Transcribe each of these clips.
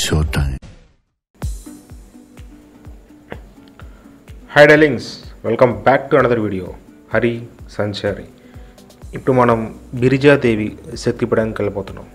showtime. Hi darlings welcome back to another video Hari Sanchari ఇప్పుడు మనం బిరిజాదేవి శక్తిపీఠానికి వెళ్ళిపోతున్నాం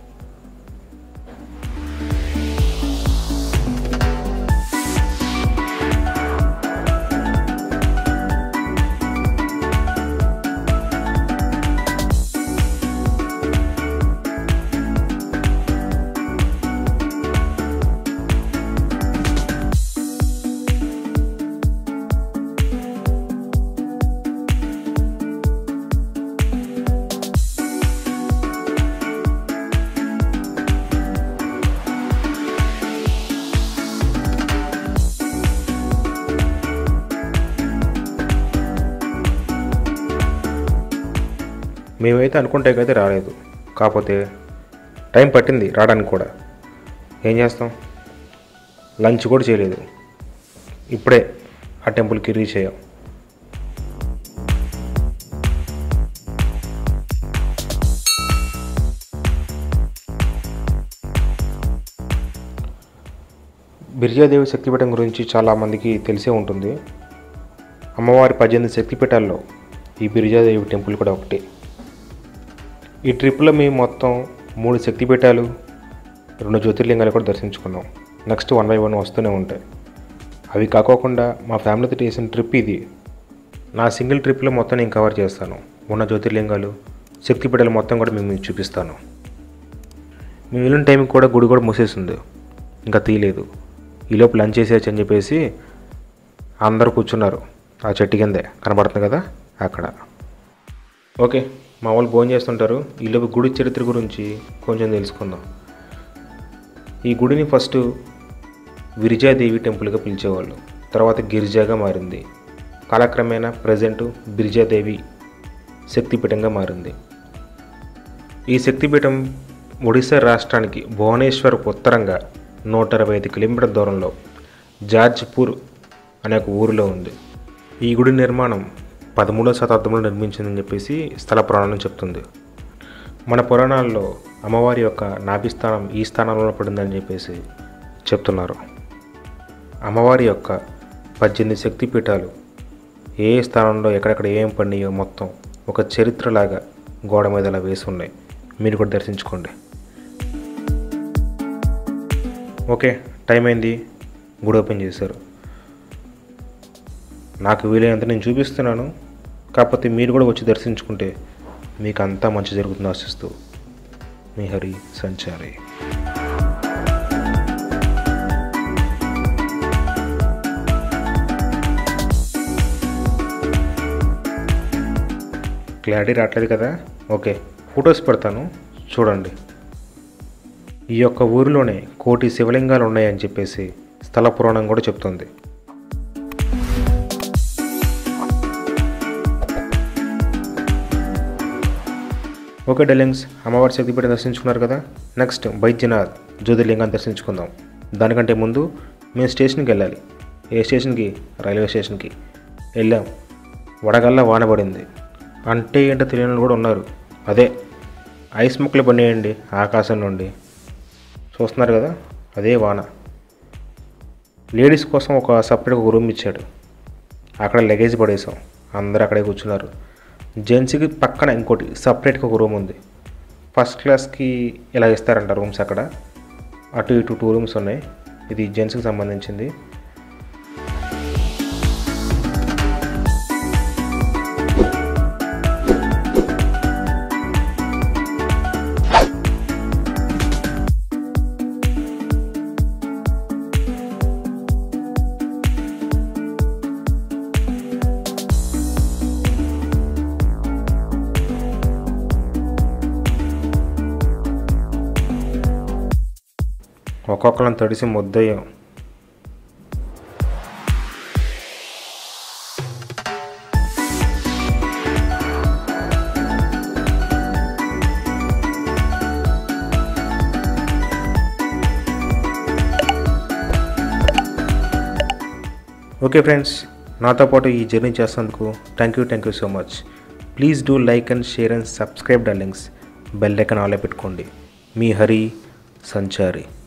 మేమైతే అనుకుంటే రాలేదు కాకపోతే టైం పట్టింది రావడానికి కూడా ఏం చేస్తాం లంచ్ కూడా చేయలేదు ఇప్పుడే ఆ టెంపుల్కి రీచ్ అయ్యాం బిర్జాదేవి శక్తిపీఠం గురించి చాలామందికి తెలిసే ఉంటుంది అమ్మవారి పద్దెనిమిది శక్తిపీఠాల్లో ఈ బిర్జాదేవి టెంపుల్ కూడా ఒకటి ఈ ట్రిప్లో మేము మొత్తం మూడు శక్తిపీఠాలు రెండు జ్యోతిర్లింగాలు కూడా దర్శించుకున్నాం నెక్స్ట్ వన్ బై వన్ వస్తూనే ఉంటాయి అవి కాకోకుండా మా ఫ్యామిలీతో చేసిన ట్రిప్ ఇది నా సింగిల్ ట్రిప్లో మొత్తం నేను కవర్ చేస్తాను ఉన్న జ్యోతిర్లింగాలు శక్తిపీఠాలు మొత్తం కూడా మేము మీకు చూపిస్తాను మేము వెళ్ళిన టైంకి కూడా గుడి కూడా మూసేసింది ఇంకా తీయలేదు ఈలోపు లంచ్ చేసేయచ్చు అని చెప్పేసి అందరూ కూర్చున్నారు ఆ చెట్టు కిందే కనబడుతుంది కదా అక్కడ ఓకే మా వాళ్ళు భోజనం చేస్తుంటారు ఈలోపు గుడి చరిత్ర గురించి కొంచెం తెలుసుకుందాం ఈ గుడిని ఫస్ట్ విరిజాదేవి టెంపుల్గా పిలిచేవాళ్ళు తర్వాత గిరిజాగా మారింది కాలక్రమేణా ప్రజెంట్ బిరిజాదేవి శక్తిపీఠంగా మారింది ఈ శక్తిపీఠం ఒడిశా రాష్ట్రానికి భువనేశ్వర్ ఉత్తరంగా నూట ఇరవై ఐదు కిలోమీటర్ల దూరంలో జార్జ్పూర్ అనే ఒక ఊరిలో ఉంది ఈ గుడి నిర్మాణం పదమూడవ శతాబ్దంలో నిర్మించిందని చెప్పేసి స్థల పురాణం చెప్తుంది మన పురాణాల్లో అమ్మవారి యొక్క నాభిస్థానం ఈ స్థానంలో పడిందని చెప్పేసి చెప్తున్నారు అమ్మవారి యొక్క పద్దెనిమిది శక్తిపీఠాలు ఏ ఏ స్థానంలో ఎక్కడెక్కడ ఏం పడినాయో మొత్తం ఒక చరిత్రలాగా గోడ మీద అలా వేసి ఉన్నాయి మీరు కూడా దర్శించుకోండి ఓకే టైం అయింది గుడి ఓపెన్ చేశారు నాకు వీలైనంత నేను చూపిస్తున్నాను కాకపోతే మీరు కూడా వచ్చి దర్శించుకుంటే మీకు అంతా మంచి జరుగుతుంది ఆశిస్తూ మీ హరి సంచారి క్లారిటీ రావట్లేదు కదా ఓకే ఫొటోస్ పెడతాను చూడండి ఈ యొక్క ఊరిలోనే కోటి శివలింగాలు ఉన్నాయని చెప్పేసి స్థల పురాణం కూడా చెప్తుంది ఓకే డెలింగ్స్ అమ్మవారి శక్తిపీఠం దర్శించుకున్నారు కదా నెక్స్ట్ బైద్యనాథ్ జ్యోతిర్లింగాన్ని దర్శించుకుందాం దానికంటే ముందు మేము స్టేషన్కి వెళ్ళాలి ఏ స్టేషన్కి రైల్వే స్టేషన్కి వెళ్ళాం వడగల్లా వాన పడింది అంటే ఏంటో తెలియని వాళ్ళు కూడా ఉన్నారు అదే ఐస్ ముక్కలు పడినాయండి ఆకాశం నుండి చూస్తున్నారు కదా అదే వాన లేడీస్ కోసం ఒక సపరేట్ ఒక రూమ్ ఇచ్చాడు అక్కడ లగేజ్ పడేసాం అందరూ అక్కడే కూర్చున్నారు జెంట్స్కి పక్కన ఇంకోటి సపరేట్గా ఒక రూమ్ ఉంది ఫస్ట్ క్లాస్కి ఇలా ఇస్తారంట రూమ్స్ అక్కడ అటు ఇటు టూ రూమ్స్ ఉన్నాయి ఇది జెంట్స్కి సంబంధించింది ఒక్కొక్కరం తడిసి ముద్దయ్యాం ఓకే ఫ్రెండ్స్ నాతో పాటు ఈ జర్నీ చేసినందుకు thank you thank you so much please do like and share and subscribe darlings bell icon ఆలో పెట్టుకోండి మీ హరి సంచారి